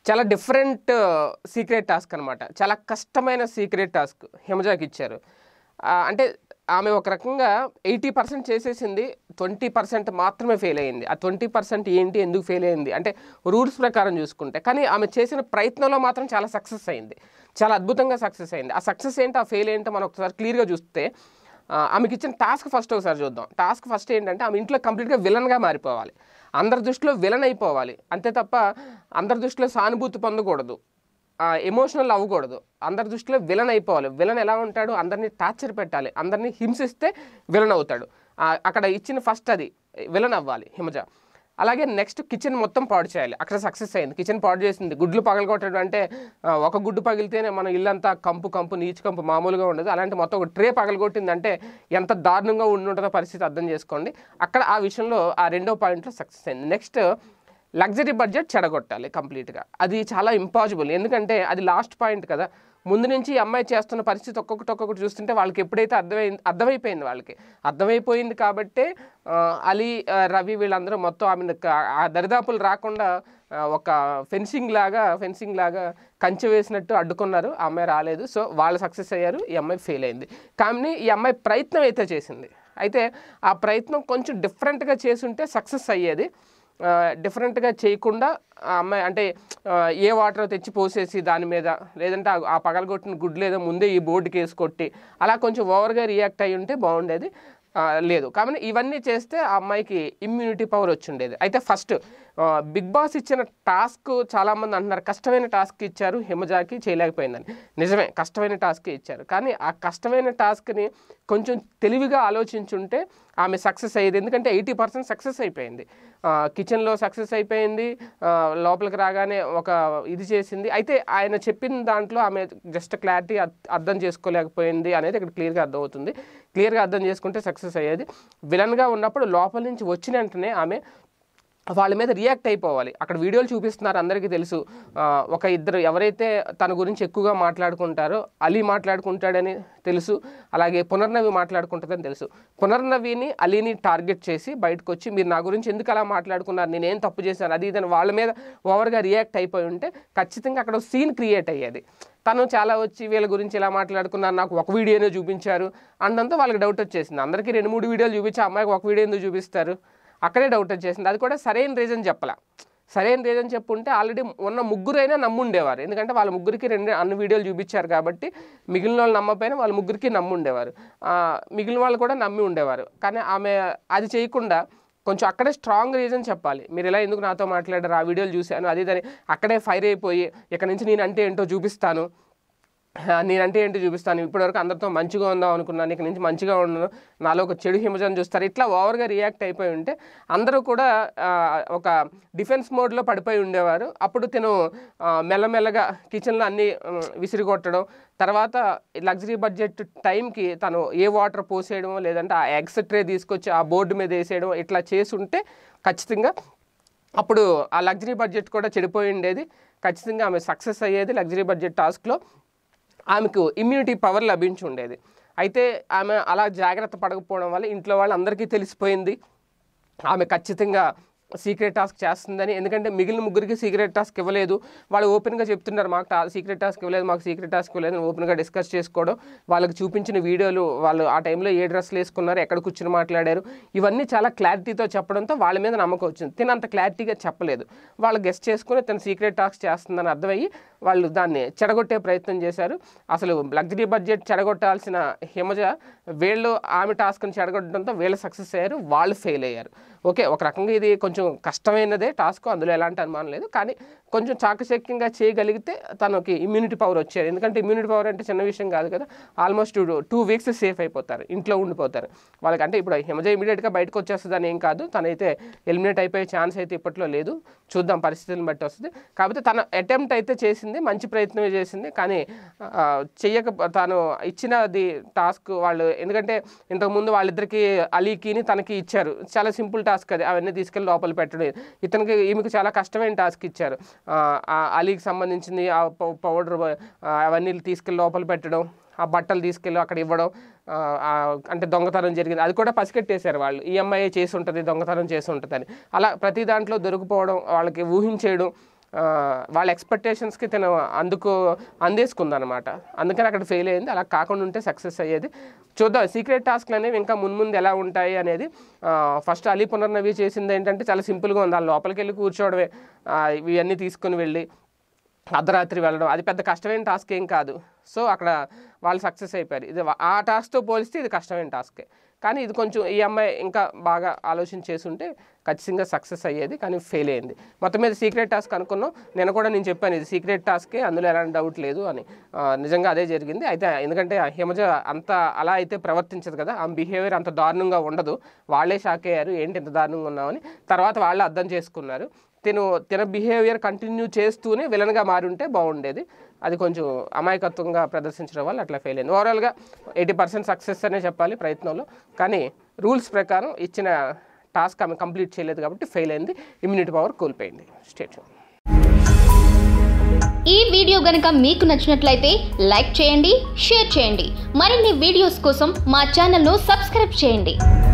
చాలా different secret task అనమాట చాలా కష్టమైన సీక్రెట్ టాస్క్ హిమజాకి ఇచ్చారు ఆ, అంటే ఆమె ఒక రకంగా ఎయిటీ పర్సెంట్ చేసేసింది ట్వంటీ పర్సెంట్ మాత్రమే ఫెయిల్ అయ్యింది ఆ ట్వంటీ పర్సెంట్ ఏంటి ఎందుకు ఫెయిల్ అయింది అంటే రూల్స్ ప్రకారం చూసుకుంటే కానీ ఆమె చేసిన ప్రయత్నంలో మాత్రం చాలా సక్సెస్ అయింది చాలా అద్భుతంగా సక్సెస్ అయింది ఆ సక్సెస్ ఏంటి ఆ ఫెయిల్ ఏంటో మనం ఒకసారి క్లియర్గా చూస్తే ఆ, ఆమెకి ఇచ్చిన టాస్క్ ఫస్ట్ ఒకసారి చూద్దాం టాస్క్ ఫస్ట్ ఏంటంటే ఆమె ఇంట్లో కంప్లీట్గా విలన్గా మారిపోవాలి అందరి దృష్టిలో విలన్ అయిపోవాలి అంతే తప్ప అందరి దృష్టిలో సానుభూతి పొందకూడదు ఎమోషనల్ అవ్వకూడదు అందరి దృష్టిలో విలన్ అయిపోవాలి విలన్ ఎలా ఉంటాడు అందరినీ టార్చర్ పెట్టాలి అందరినీ హింసిస్తే విలన్ అవుతాడు ఆ, అక్కడ ఇచ్చిన ఫస్ట్ అది విలన్ అవ్వాలి హిమజ అలాగే నెక్స్ట్ కిచెన్ మొత్తం పాడు చేయాలి అక్కడ సక్సెస్ అయింది కిచెన్ పాడు చేసింది గుడ్లు పగలగొట్టడం అంటే ఆ, ఒక గుడ్డు పగిలితేనే మన ఇల్లంతా కంపు కంపు నీచు కంపు మామూలుగా ఉండదు అలాంటి మొత్తం ఒక ట్రే పగలగొట్టింది అంటే ఎంత దారుణంగా ఉండి ఉంటుందో పరిస్థితి అర్థం చేసుకోండి అక్కడ ఆ విషయంలో ఆ రెండో పాయింట్లో సక్సెస్ అయింది నెక్స్ట్ లగ్జరీ బడ్జెట్ చెడగొట్టాలి కంప్లీట్గా అది చాలా ఇంపాసిబుల్ ఎందుకంటే అది లాస్ట్ పాయింట్ కదా ముందు నుంచి ఈ అమ్మాయి చేస్తున్న పరిస్థితి ఒక్కొక్కటి ఒక్కొక్కటి చూస్తుంటే వాళ్ళకి ఎప్పుడైతే అర్థమైంది అర్థమైపోయింది వాళ్ళకి అర్థమైపోయింది కాబట్టే ఆ, అలీ ఆ, రవి వీళ్ళందరూ మొత్తం ఆమెను క- ఆ దరిదాపులు రాకుండా ఆ, ఒక ఫెన్సింగ్ లాగా ఫెన్సింగ్ లాగా కంచె వేసినట్టు అడ్డుకున్నారు ఆ అమ్మాయి రాలేదు సో వాళ్ళు సక్సెస్ అయ్యారు ఈ అమ్మాయి ఫెయిల్ అయింది కానీ ఈ అమ్మాయి ప్రయత్నం అయితే చేసింది అయితే ఆ ప్రయత్నం కొంచెం డిఫరెంట్గా చేసుంటే సక్సెస్ అయ్యేది ఆ, డిఫరెంట్గా చేయకుండా ఆ అమ్మాయి అంటే ఆ, ఏ వాటర్ తెచ్చి పోసేసి దాని మీద లేదంటే ఆ- ఆ పగలగొట్టిన గుడ్లు ఏదో ముందే ఈ బోర్డుకి వేసి కొట్టి అలా కొంచెం ఓవర్గా రియాక్ట్ అయ్యి ఉంటే బాగుండేది ఆ, లేదు కాబట్టి ఇవన్నీ చేస్తే ఆ అమ్మాయికి ఇమ్యూనిటీ పవర్ వచ్చి ఉండేది అయితే ఫస్ట్ బిగ్ బాస్ ఇచ్చిన టాస్క్ చాలామంది అంటున్నారు కష్టమైన టాస్క్ ఇచ్చారు హిమజాకి చేయలేకపోయిందని నిజమే కష్టమైన టాస్క్ ఇచ్చారు కానీ ఆ కష్టమైన టాస్క్ని కొంచెం తెలివిగా ఆలోచించుంటే ఆమె సక్సెస్ అయ్యేది ఎందుకంటే ఎయిటీ పర్సెంట్ సక్సెస్ అయిపోయింది కిచెన్లో సక్సెస్ అయిపోయింది ఆ, లోపలికి రాగానే ఒక ఇది చేసింది అయితే ఆయన చెప్పిన దాంట్లో ఆమె జస్ట్ క్లారిటీ అర్థం చేసుకోలేకపోయింది అనేది ఇక్కడ క్లియర్గా అర్థమవుతుంది క్లియర్గా అర్థం చేసుకుంటే సక్సెస్ అయ్యేది విలన్గా ఉన్నప్పుడు లోపల నుంచి వచ్చిన వెంటనే ఆమె వాళ్ళ మీద రియాక్ట్ అయిపోవాలి అక్కడ వీడియోలు చూపిస్తున్నారు అందరికీ తెలుసు ఆ, ఒక ఇద్దరు ఎవరైతే తన గురించి ఎక్కువగా మాట్లాడుకుంటారో అలీ మాట్లాడుకుంటాడని తెలుసు అలాగే పునర్నవి మాట్లాడుకుంటుందని తెలుసు పునర్నవిని అలీని టార్గెట్ చేసి బయటకు వచ్చి మీరు నా గురించి ఎందుకు అలా మాట్లాడుకున్నారు నేనేం తప్పు చేశాను అది ఇదని వాళ్ళ మీద ఓవర్గా రియాక్ట్ అయిపోయి ఉంటే ఖచ్చితంగా అక్కడ సీన్ క్రియేట్ అయ్యేది తను చాలా వచ్చి వీళ్ళ గురించి ఇలా మాట్లాడుకున్నారు నాకు ఒక వీడియోనే చూపించారు అన్నంత వాళ్ళకి డౌట్ వచ్చేసింది అందరికీ రెండు మూడు వీడియోలు చూపించి ఆ అమ్మాయికి ఒక వీడియో ఎందుకు చూపిస్తారు అక్కడే డౌట్ వచ్చేసింది అది కూడా సరైన రీజన్ చెప్పలా సరైన రీజన్ చెప్పుంటే ఆల్రెడీ ఉన్న ముగ్గురైనా నమ్ముండేవారు ఎందుకంటే వాళ్ళ ముగ్గురికి రెండు అన్ని వీడియోలు చూపించారు కాబట్టి మిగిలిన వాళ్ళు నమ్మపోయినా వాళ్ళ ముగ్గురికి నమ్ముండేవారు ఆ, మిగిలిన వాళ్ళు కూడా నమ్మి ఉండేవారు కానీ ఆమె అది చేయకుండా కొంచెం అక్కడే స్ట్రాంగ్ రీజన్ చెప్పాలి మీరు ఇలా ఎందుకు నాతో మాట్లాడారు ఆ వీడియోలు చూశాను అది ఇది అని అక్కడే ఫైర్ అయిపోయి ఇక్కడ నుంచి నేను అంటే ఏంటో చూపిస్తాను ఆ, నేనంటే ఏంటి చూపిస్తాను ఇప్పటివరకు అందరితో మంచిగా ఉందాం అనుకున్నాను ఇక నుంచి మంచిగా ఉండను నాలో ఒక చెడు హిమజం చూస్తారు ఇట్లా ఓవర్గా రియాక్ట్ అయిపోయి ఉంటే అందరూ కూడా ఆ, ఒక డిఫెన్స్ మోడ్లో పడిపోయి ఉండేవారు అప్పుడు తిను ఆ, మెల్లమెల్లగా కిచెన్లో అన్నీ ఉమ్, విసిరి కొట్టడం తర్వాత లగ్జరీ బడ్జెట్ టైంకి తను ఏ వాటర్ పోసేయడమో లేదంటే ఆ ఎగ్స్ ట్రే తీసుకొచ్చి ఆ బోర్డు మీద వేసేయడం ఇట్లా చేసి ఉంటే ఖచ్చితంగా అప్పుడు ఆ లగ్జరీ బడ్జెట్ కూడా చెడిపోయి ఉండేది ఖచ్చితంగా ఆమె సక్సెస్ అయ్యేది లగ్జరీ బడ్జెట్ టాస్క్లో ఆమెకు ఇమ్యూనిటీ పవర్ లభించి ఉండేది అయితే ఆమె అలా జాగ్రత్త పడకపోవడం వల్ల ఇంట్లో వాళ్ళందరికీ తెలిసిపోయింది ఆమె ఖచ్చితంగా సీక్రెట్ టాస్క్ చేస్తుందని ఎందుకంటే మిగిలిన ముగ్గురికి సీక్రెట్ టాస్క్ ఇవ్వలేదు వాళ్ళు ఓపెన్గా చెప్తున్నారు మాకు టా సీక్రెట్ టాస్క్ ఇవ్వలేదు మాకు సీక్రెట్ టాస్క్ ఇవ్వలేదు అని ఓపెన్గా డిస్కస్ చేసుకోవడం వాళ్ళకి చూపించిన వీడియోలు వాళ్ళు ఆ టైంలో ఏ డ్రెస్లు వేసుకున్నారు ఎక్కడ కూర్చుని మాట్లాడారు ఇవన్నీ చాలా క్లారిటీతో చెప్పడంతో వాళ్ళ మీద నమ్మకం వచ్చింది తిన అంత క్లారిటీగా చెప్పలేదు వాళ్ళు గెస్ట్ చేసుకుని తను సీక్రెట్ టాస్క్ చేస్తుందని అర్థమయ్యి వాళ్ళు దాన్ని చెడగొట్టే ప్రయత్నం చేశారు అసలు లగ్జరీ బడ్జెట్ చెడగొట్టాల్సిన హిమజ వీళ్ళు ఆమె టాస్క్ని చెడగొట్టడంతో వీళ్ళు సక్సెస్ అయ్యారు వాళ్ళు ఫెయిల్ అయ్యారు ఓకే ఒక రకంగా ఇది కొంచెం కష్టమైనదే టాస్క్ అందులో ఎలాంటి అనుమానం లేదు కానీ కొంచెం చాకచక్యంగా చేయగలిగితే తనకి ఇమ్యూనిటీ పవర్ వచ్చేది ఎందుకంటే ఇమ్యూనిటీ పవర్ అంటే చిన్న విషయం కాదు కదా almost two two weeks safe అయిపోతారు ఇంట్లో ఉండిపోతారు వాళ్ళకి అంటే ఇప్పుడు హిమజ ఇమీడియట్గా బయటకు వచ్చేస్తుందని ఏం కాదు తనైతే ఎలిమినేట్ అయిపోయే ఛాన్స్ అయితే ఇప్పట్లో లేదు చూద్దాం పరిస్థితులను బట్టి వస్తుంది కాకపోతే తన అటెంప్ట్ అయితే చేసింది మంచి ప్రయత్నమే చేసింది కానీ ఆ, చెయ్యక తాను ఇచ్చినది టాస్క్ వాళ్ళు ఎందుకంటే ఇంతకుముందు వాళ్ళిద్దరికి అలీకిని తనకి ఇచ్చారు చాలా సింపుల్ టాస్క్ అది అవన్నీ తీసుకెళ్ళి లోపల పెట్టడం ఇతనికి ఈమెకు చాలా కష్టమైన టాస్క్ ఇచ్చారు ఆ, ఆ అలీకి సంబంధించింది ఆ పౌడర్ అవన్నీ తీసుకెళ్ళి లోపల పెట్టడం ఆ బట్టలు తీసుకెళ్ళి అక్కడ ఇవ్వడం ఆ, ఆ, అంటే దొంగతనం జరిగింది అది కూడా పసిగట్టేశారు వాళ్ళు ఈ అమ్మాయి చేసి ఉంటుంది దొంగతనం చేసి ఉంటుందని అలా ప్రతి దాంట్లో దొరికిపోవడం వాళ్ళకి ఊహించేయడం ఆ, వాళ్ళ ఎక్స్పెక్టేషన్స్కి తను అందుకు అందేసుకుందనమాట అందుకని అక్కడ ఫెయిల్ అయింది అలా కాకుండా ఉంటే సక్సెస్ అయ్యేది చూద్దాం సీక్రెట్ టాస్క్లు అనేవి ఇంకా మున్ముందు ఎలా ఉంటాయి అనేది ఫస్ట్ అలీ పునర్నవి చేసింది ఏంటంటే చాలా సింపుల్గా ఉంది వాళ్ళ లోపలికి వెళ్ళి కూర్చోవడమే ఆ, ఇవన్నీ తీసుకుని వెళ్ళి అర్ధరాత్రి వెళ్ళడం అది పెద్ద కష్టమైన టాస్క్ ఏం కాదు సో అక్కడ వాళ్ళు సక్సెస్ అయిపోయారు ఇది వా- ఆ టాస్క్తో పోలిస్తే ఇది కష్టమైన టాస్కే కానీ ఇది కొంచెం ఈ అమ్మాయి ఇంకా బాగా ఆలోచన చేసుంటే ఖచ్చితంగా సక్సెస్ అయ్యేది కానీ ఫెయిల్ అయింది మొత్తం మీద సీక్రెట్ టాస్క్ అనుకున్నాం నేను కూడా నేను చెప్పాను ఇది సీక్రెట్ టాస్కే అందులో ఎలాంటి డౌట్ లేదు అని ఆ, నిజంగా అదే జరిగింది అయితే ఎందుకంటే ఆ హిమజ అంత అలా అయితే ప్రవర్తించదు కదా ఆ బిహేవియర్ అంత దారుణంగా ఉండదు వాళ్ళే షాక్ అయ్యారు ఏంటి ఇంత దారుణంగా ఉన్నామని తర్వాత వాళ్ళే అర్థం చేసుకున్నారు తిను తిన బిహేవియర్ కంటిన్యూ చేస్తూనే విలన్గా మారి ఉంటే బాగుండేది అది కొంచెం అమాయకత్వంగా ప్రదర్శించడం వల్ల అట్లా ఫెయిల్ అయింది ఓవరాల్గా ఎయిటీ పర్సెంట్ సక్సెస్ అనే చెప్పాలి ప్రయత్నంలో కానీ రూల్స్ ప్రకారం ఇచ్చిన టాస్క్ ఆమె కంప్లీట్ చేయలేదు కాబట్టి ఫెయిల్ అయింది ఇమ్యూనిటీ పవర్ కోల్పోయింది స్టేట్ ఈ వీడియో గనుక మీకు నచ్చినట్లయితే లైక్ చేయండి షేర్ చేయండి మరిన్ని వీడియోస్ కోసం మా ఛానల్ను సబ్స్క్రైబ్ చేయండి